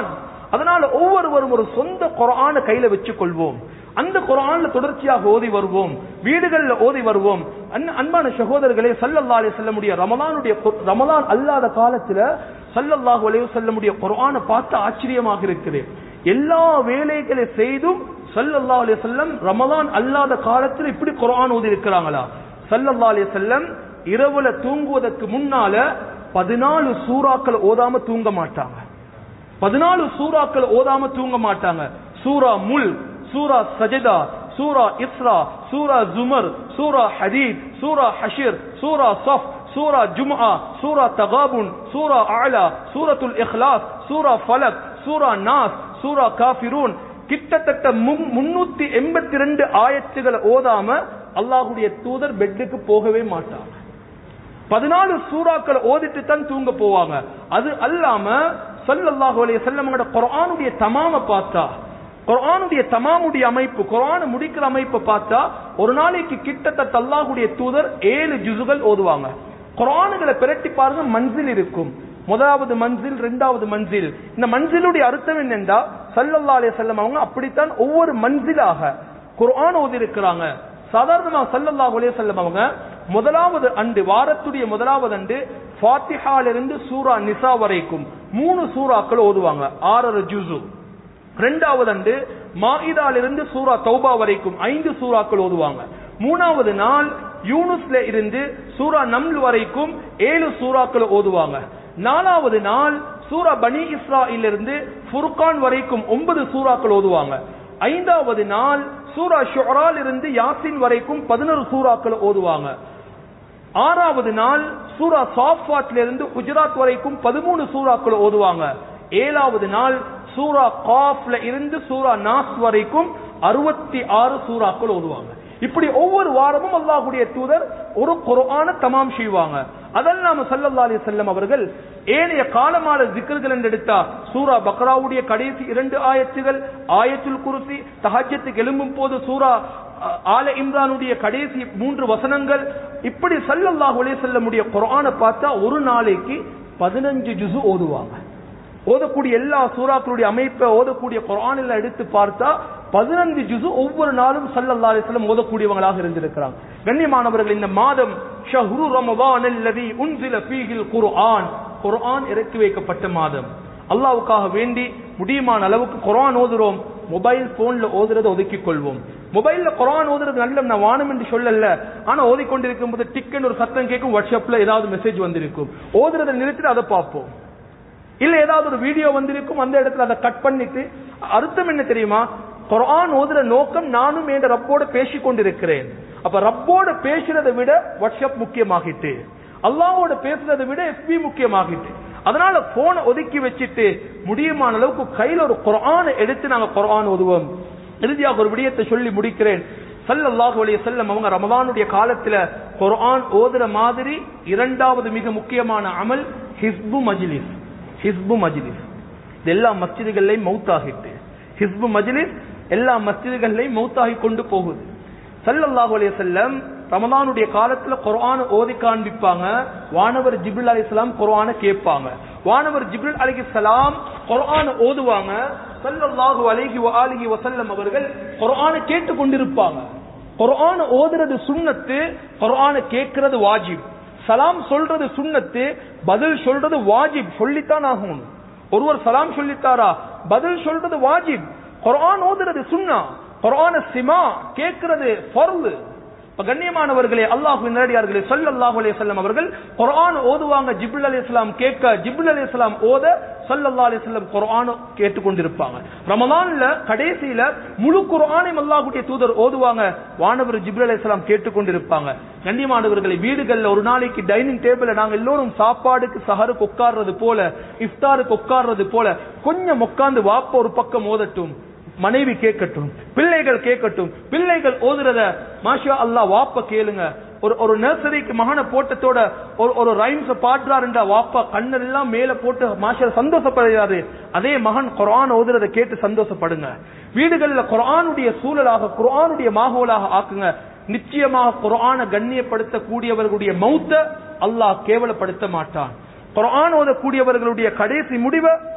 அதனால ஒவ்வொருவரும் ஒரு சொந்த குரான கையில வச்சுக் கொள்வோம் அந்த குரான்ல தொடர்ச்சியாக ஓதி வருவோம் வீடுகள்ல ஓதி வருவோம் அன்- அன்பான சகோதரர்களே சல்லல்லா அலைஹி செல்லமுடைய ரமலானுடைய கு- ரமலான் அல்லாத காலத்துல சல்லல்லாஹு அலைஹி செல்லமுடைய குரானை பார்த்து ஆச்சரியமாக இருக்குது எல்லா வேலைகளை செய்தும் சல்லல்லா அலைஹி செல்லம் ரமலான் அல்லாத காலத்துல இப்படி குரான் ஓதி இருக்கிறாங்களா சல்லல்லா அலைஹி செல்லம் இரவுல தூங்குவதற்கு முன்னால பதினாலு சூறாக்கள் ஓதாம தூங்க மாட்டாங்க பதினாலு சூறாக்கள் ஓதாம தூங்க மாட்டாங்க சூரா முல் சூரா சஜதா சூரா இஸ்ரா சூரா ஜுமர் சூரா ஹதீத் சூரா ஹஷிர் சூரா சஃப் சூரா ஜும்ஆ சூரா தகாபுன் சூரா ஆலா சூரத்துல் இஹ்லாஸ் சூரா ஃபலக் சூரா நாஸ் சூரா காஃபிரூன் கிட்டத்தட்ட முன்னூத்தி எண்பத்தி ரெண்டு ஆயத்துகளை ஓதாம அல்லாஹுடைய தூதர் பெட்டுக்கு போகவே மாட்டாங்க பதினாலு சூறாக்களை ஓதிட்டு தான் தூங்க போவாங்க அது அல்லாம சல்லல்லாஹு அலைஹி வஸல்லமோட குர்ஆனுடைய தமாம பார்த்தா குர்ஆனுடைய தமாமுடைய அமைப்பு குர்ஆன் முடிக்கிற அமைப்பை பார்த்தா ஒரு நாளைக்கு கிட்டத்தட்ட அல்லாஹ்வுடைய தூதர் ஏழு ஜுசுகள் ஓதுவாங்க குர்ஆனுகளை பிரட்டி பாருங்க மன்சில் இருக்கும் முதலாவது மன்சில் இரண்டாவது மன்சில் இந்த மன்சிலுடைய அர்த்தம் என்னென்றா சல்லல்லாஹு அலைஹி வஸல்லம் அவங்க அப்படித்தான் ஒவ்வொரு மன்சிலாக குர்ஆன் ஓதி இருக்கிறாங்க சாதாரணமா சல்லல்லாஹு அலைஹி வஸல்லம் அவங்க முதலாவது அண்டு வாரத்துடைய முதலாவது அண்டு ஃபாத்திஹால இருந்து சூரா நிசா வரைக்கும் மூணு சூறாக்கள் ஓதுவாங்க ஆறரை ஜூசு ரெண்டாவது அண்டு மாயிதால இருந்து சூரா தௌபா வரைக்கும் ஐந்து சூறாக்கள் ஓதுவாங்க மூணாவது நாள் யூனுஸ்ல இருந்து சூரா நம்ல் வரைக்கும் ஏழு சூறாக்கள் ஓதுவாங்க நாலாவது நாள் சூரா பனி இஸ்ராயில் இருந்து ஃபுர்கான் வரைக்கும் ஒன்பது சூறாக்கள் ஓதுவாங்க ஐந்தாவது நாள் சூரா ஷுரால் இருந்து யாசின் வரைக்கும் பதினோரு சூறாக்கள் ஓதுவாங்க ஆறாவது நாள் சூரா சாஃபாட்ல இருந்து குஜராத் வரைக்கும் பதிமூணு சூறாக்கள் ஓதுவாங்க ஏழாவது நாள் சூரா காஃப்ல இருந்து சூரா நாஸ் வரைக்கும் அறுபத்தி ஆறு சூறாக்கள் ஓதுவாங்க இப்படி ஒவ்வொரு வாரமும் அல்லாஹ்வுடைய தூதர் ஒரு குர்ஆன தமாம் செய்வாங்க அதெல்லாம் ஸல்லல்லாஹு அலைஹி வஸல்லம் அவர்கள் ஏனைய காலமான ஜிக்ர்கள் என்று எடுத்தா சூரா பக்ராவுடைய கடைசி இரண்டு ஆயத்துகள் ஆயத்துல் குர்சி தஹஜ்ஜத்துக்கு எழும்பும் போது சூரா அஹ், ஆல இம்ரானுடைய கடைசி மூன்று வசனங்கள் இப்படி ஸல்லல்லாஹு அலைஹி வஸல்லமுடைய குர்ஆனை பார்த்தா ஒரு நாளைக்கு பதினஞ்சு ஜுசு ஓதுவாங்க ஓதக்கூடிய எல்லா சூறாக்களுடைய அமைப்பை ஓதக்கூடிய குர்ஆனில் எடுத்து பார்த்தா பதினஞ்சு ஜுசு ஒவ்வொரு நாளும் சல்லல்லா அலிஸ்லம் ஓதக்கூடியவங்களாக இருந்திருக்கிறாங்க கண்ணியமானவர்கள் இந்த மாதம் ஷஹ்ரு ரமதான் அல்லதி உன்சில ஃபீஹில் குர்ஆன் குர்ஆன் இறக்கி வைக்கப்பட்ட மாதம் அல்லாஹ்வுக்காக வேண்டி முடியுமான அளவுக்கு குர்ஆன் ஓதுறோம் மொபைல் போன்ல ஓதுறதை ஒதுக்கிக் கொள்வோம் மொபைல்ல குர்ஆன் ஓதுறது நல்ல நான் வானம் என்று சொல்லல ஆனா ஓதிக்கொண்டிருக்கும் போது டிக்கெட் ஒரு சத்தம் கேட்கும் வாட்ஸ்அப்ல ஏதாவது மெசேஜ் வந்திருக்கும் ஓதுறதை நிறுத்திட்டு அதை பார்ப்போம் இல்ல ஏதாவது ஒரு வீடியோ வந்திருக்கும் அந்த இடத்துல அதை கட் பண்ணிட்டு அர்த்தம் என்ன தெரியுமா குர்ஆன் ஓதுற நோக்கம் நானும் என் ரப்போட பேசிக் கொண்டிருக்கிறேன் அப்ப ரப்போட பேசுறதை விட வாட்ஸ்அப் முக்கியமாகிட்டு அல்லாஹ்வோட பேசுறதை விட எஃபி முக்கியமாகிட்டு அதனால போனை ஒதுக்கி வச்சுட்டு முடியுமான அளவுக்கு கையில ஒரு குர்ஆனை எடுத்து நாங்க குர்ஆன் ஓதுவோம் இறுதியாக ஒரு விடயத்தை சொல்லி முடிக்கிறேன் ஸல்லல்லாஹு அலைஹி வஸல்லம் அவங்க ரமலானுடைய காலத்துல குர்ஆன் ஓதுற மாதிரி இரண்டாவது மிக முக்கியமான அமல் ஹிஸ்பு மஜ்லிஸ் ஹிஸ்பு மஜ்லிஸ் இது எல்லா மஸ்ஜிதுகள்லையும் மௌத்தாகிட்டு ஹிஸ்பு மஜ்லிஸ் எல்லா மஸ்ஜிதுகள்லையும் மௌத்தாகி கொண்டு போகுது ஸல்லல்லாஹு அலைஹி வஸல்லம் ரமலானுடைய காலத்துல குர்ஆன் ஓதி காண்பிப்பாங்க வானவர் ஜிப்ரில் அலைஹிஸ்ஸலாம் குர்ஆனை கேட்பாங்க வானவர் ஜிப்ரில் அலைஹிஸ்ஸலாம் குர்ஆனை ஓதுவாங்க ஸல்லல்லாஹு அலைஹி வஆலிஹி வஸல்லம் அவர்கள் குர்ஆனை கேட்டு கொண்டிருப்பாங்க குர்ஆனை ஓதுறது சுன்னத்து குர்ஆனை கேட்கிறது வாஜிப் சலாம் சொல்றது சுன்னத்து பதில் சொல்றது வாஜிப் சொல்லித்தான் ஆகும் ஒருவர் சலாம் சொல்லித்தாரா பதில் சொல்றது வாஜிப் குர்ஆன் ஓதுறது சுன்னா குர்ஆன சிமா கேட்கிறது ஃபர்து இப்ப கண்ணியமானவர்களே அல்லாஹ் நேரடியார்களே ஸல்லல்லாஹு அலைஹி வஸல்லம் அவர்கள் குர்ஆன் ஓதுவாங்க ஜிப்ரில் அலைஹிஸ்ஸலாம் கேட்க ஜிப்ரில் அலைஹிஸ்ஸலாம் ஓத ஸல்லல்லாஹு அலைஹி வஸல்லம் குர்ஆன் கேட்டுக்கொண்டிருப்பாங்க ரமலான்ல கடைசியில முழு குர்ஆனையும் அல்லாஹ்வுடைய தூதர் ஓதுவாங்க வானவர் ஜிப்ரில் அலைஹிஸ்ஸலாம் கேட்டுக்கொண்டிருப்பாங்க கண்ணியமானவர்களை வீடுகள்ல ஒரு நாளைக்கு டைனிங் டேபிள்ல நாங்க எல்லோரும் சாப்பாடுக்கு சஹருக்கு உட்கார்றது போல இஃப்தாருக்கு உட்கார்றது போல கொஞ்சம் உட்கார்ந்து வாப்ப ஒரு பக்கம் ஓதட்டும் மனைவி கேட்கட்டும் பிள்ளைகள் கேட்கட்டும் பிள்ளைகள் ஓதுறத மாஷா அல்லாஹ் வாப்ப கேளுங்க ஒரு ஒரு நர்சரிக்கு மகனை போட்டத்தோட ஒரு ஒரு ரைம்ஸ் பாடுறாருண்டா வாப்பா கண்ணெல்லாம் மேல போட்டு மாஷா சந்தோஷப்படுகிறாரு அதே மகன் குர்ஆன் ஓதுறத கேட்டு சந்தோஷப்படுங்க வீடுகள்ல குர்ஆனுடைய சூழலாக குர்ஆனுடைய மாகோலாக ஆக்குங்க நிச்சயமாக குர்ஆனை கண்ணியப்படுத்தக்கூடியவர்களுடைய மௌத்த அல்லாஹ் கேவலப்படுத்த மாட்டான் குர்ஆன் ஓதக்கூடியவர்களுடைய கடைசி முடிவை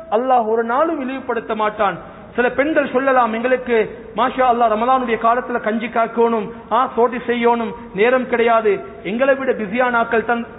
அல்லாஹ் ஒரு நாளும் இழிவுபடுத்த மாட்டான் சில பெண்கள் சொல்லலாம் எங்களுக்கு மாஷா அல்லாஹ் ரமலானுடைய காலத்துல கஞ்சி காக்கணும் ஆ சோட்டி செய்யணும் நேரம் கிடையாது எங்களை விட பிஸியான ஆட்கள் தான்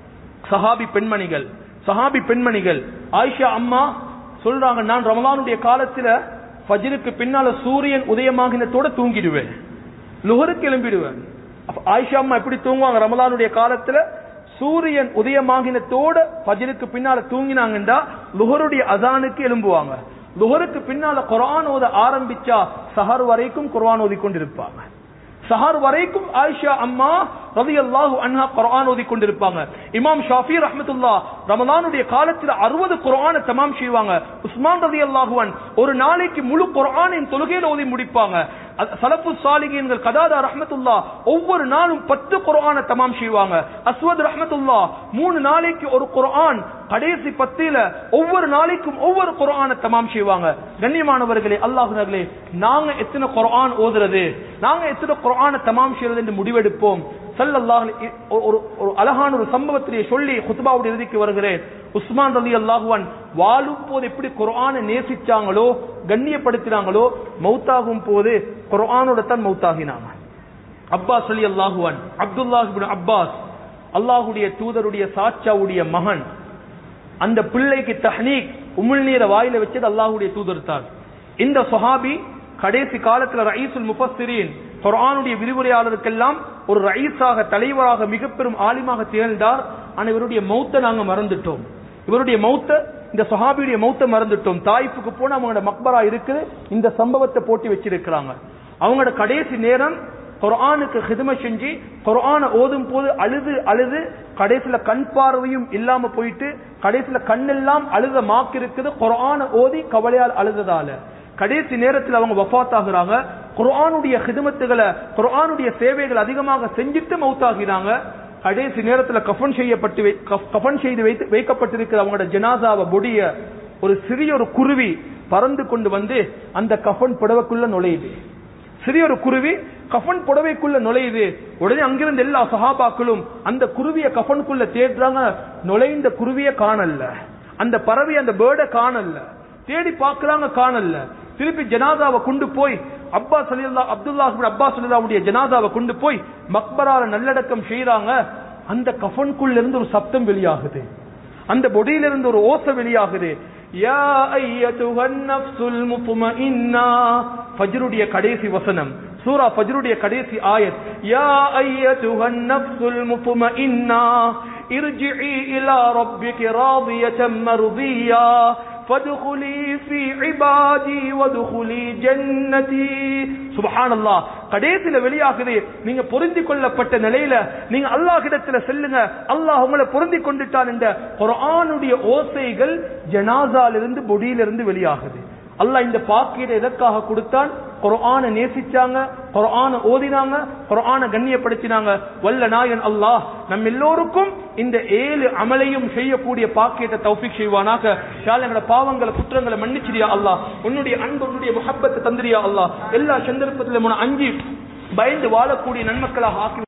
சஹாபி பெண்மணிகள் சஹாபி பெண்மணிகள் ஆயிஷா அம்மா சொல்றாங்க நான் ரமலானுடைய காலத்துல ஃபஜ்ருக்கு பின்னால சூரியன் உதயமாகினத்தோட தூங்கிடுவேன் லுஹருக்கு எழும்பிடுவேன் அப்ப ஆயிஷா அம்மா எப்படி தூங்குவாங்க ரமலானுடைய காலத்துல சூரியன் உதயமாகினத்தோட ஃபஜ்ருக்கு பின்னால தூங்கினாங்கண்டா லுஹருடைய அசானுக்கு எழும்புவாங்க லுஹருக்கு பின்னால குர்ஆன் ஓத ஆரம்பிச்சா சஹர் வரைக்கும் குர்ஆன் ஓதி கொண்டிருப்பாங்க சஹர் வரைக்கும் ஆயிஷா அம்மா ரலியல்லாஹு அன்ஹா குர்ஆன் ஓதி கொண்டிருப்பாங்க இமாம் ஷாஃபி ரஹ்மத்துல்லா ரமலானுடைய காலத்துல அறுபது குர்ஆனை தமாம் செய்வாங்க உஸ்மான் ரலியல்லாஹு அன் ஒரு நாளைக்கு முழு குர்ஆனின் தொழுகையில ஓதி முடிப்பாங்க அ- சலஃபு சாலிகீன்கள் கதாதா ரஹ்மத்துல்லா ஒவ்வொரு நாளும் பத்து குர்ஆனை தமாம் செய்வாங்க அஸ்வத் ரஹ்மத்துல்லா மூணு நாளைக்கு ஒரு குர்ஆன் கடைசி பத்தியில ஒவ்வொரு நாளைக்கும் ஒவ்வொரு குர்ஆனை தமாம் செய்வாங்க கண்ணியமானவர்களே அல்லாஹ்னர்களே நாங்க எத்தனை குர்ஆன் ஓதுறது நாங்க எத்தனை குர்ஆனை தமாம் செய்யறது என்று முடிவெடுப்போம் ஸல்லல்லாஹு அலைஹி ஒரு- ஒரு ஒரு அழகான ஒரு சம்பவத்திலே சொல்லி குத்பாவுடைய இறுதிக்கு வருகிறேன் உஸ்மான் ரலி அல்லாஹுவன் வாழும் போது எப்படி குர்ஆனை நேசிச்சாங்களோ கண்ணியப்படுத்தினாங்களோ மௌத்தாகும் போது குர்ஆனோட தான் மௌத்தாகினாங்க அப்பாஸ் அலி அல்லாஹுவன் அப்துல்லாஹிபின் அப்பாஸ் அல்லாஹுடைய தூதருடைய சாச்சாவுடைய மகன் அந்த பிள்ளைக்கு தஹ்னீக் உமிழ் நீரை வாயில வச்சது அல்லாஹ்வுடைய தூதர் தான் இந்த சொஹாபி கடைசி காலத்துல ரயீசுல் முஃபஸ்ஸிரீன் குர்ஆனுடைய விரிவுரையாளருக்கெல்லாம் ஒரு ரயீஸாக தலைவராக மிக பெரும் ஆலிமாக திகழ்ந்தார் ஆனா இவருடைய மௌத்தை நாங்க மறந்துட்டோம் இவருடைய மௌத்த இந்த சொஹாபியுடைய மௌத்த மறந்துட்டோம் தாயிப்புக்கு போன அவங்களோட மக்பரா இருக்குது இந்த சம்பவத்தை போட்டி வச்சிருக்கிறாங்க அவங்களோட கடைசி நேரம் குர்ஆனுக்கு ஹிதம செஞ்சு குர்ஆனை ஓதும் போது அழுது அழுது கடைசில கண் பார்வையும் இல்லாம போயிட்டு கடைசில கண்ணெல்லாம் அழுத மாக்கு இருக்குது குர்ஆனை ஓதி கவலையால் அழுததால கடைசி நேரத்தில் அவங்க வஃபாத் ஆகுறாங்க குர்ஆனுடைய ஹிதமத்துகளை குர்ஆனுடைய சேவைகள் அதிகமாக செஞ்சுட்டு மௌத்தாகிறாங்க கடைசி நேரத்துல கஃபன் செய்யப்பட்டு வை- கஃப்- கஃபன் செய்து வைத்து வைக்கப்பட்டிருக்கிற அவங்களோட ஜனாசாவை பொடிய ஒரு சிறிய ஒரு குருவி பறந்து கொண்டு வந்து அந்த கஃபன் புடவைக்குள்ள நுழையுது சிறிய ஒரு குருவி கஃபன் புடவைக்குள்ள நுழையுது உடனே அங்கிருந்து எல்லா சஹாபாக்களும் அந்த குருவிய கஃபனுக்குள்ள தேடுறாங்க நுழைந்த குருவிய காணல அந்த பறவை அந்த பேர்டை காணல தேடி பார்க்கறாங்க காணல திருப்பி ஜனாதாவை கொண்டு போய் அப்பா சலில்லா அப்துல்லா அப்பா சலில்லாவுடைய ஜனாதாவை கொண்டு போய் மக்பரால நல்லடக்கம் செய்யறாங்க அந்த கஃபனுக்குள்ள இருந்து ஒரு சப்தம் வெளியாகுது அந்த பொடியில இருந்து ஒரு ஓசை வெளியாகுது யா ஐயத்துஹன் நஃப்ஸுல் முத்மஇன்னா ஃபஜ்ருடைய கடைசி வசனம் சூரா ஃபஜ்ருடைய கடைசி ஆயத் யா ஐயத்துஹன் நஃப்ஸுல் முத்மஇன்னா ارجعي إلى ربك راضية مرضية فادخلي في عبادي وادخلي جنتي سبحان الله கடைசியில வெளியாகுது நீங்க பொருந்தி கொள்ளப்பட்ட நிலையில நீங்க அல்லாஹ்விடத்துல செல்லுங்க அல்லாஹ் உங்களை பொருந்தி கொண்டுட்டான் என்ற குர்ஆனுடைய ஓசைகள் ஜனாசாலிருந்து பொடியிலிருந்து வெளியாகுது அல்லாஹ் இந்த பாக்கியத்தை எதற்காக கொடுத்தான் குர்ஆனை நேசிச்சாங்க குர்ஆனை ஓதினாங்க குர்ஆனை கண்ணியப்படுத்தினாங்க வல்ல நாயன் அல்லாஹ் நம்ம எல்லோருக்கும் இந்த ஏழு அமலையும் செய்யக்கூடிய பாக்கியத்தை தௌஃபீக் செய்வானாக யா எங்களோட பாவங்களை குற்றங்களை மன்னிச்சிரியா அல்லாஹ் உன்னுடைய அன்பு உன்னுடைய முஹப்பத்தை தந்திரியா அல்லாஹ் எல்லா சந்தர்ப்பத்திலும் உன அஞ்சு பயந்து வாழக்கூடிய நன்மக்களாக ஆக்கி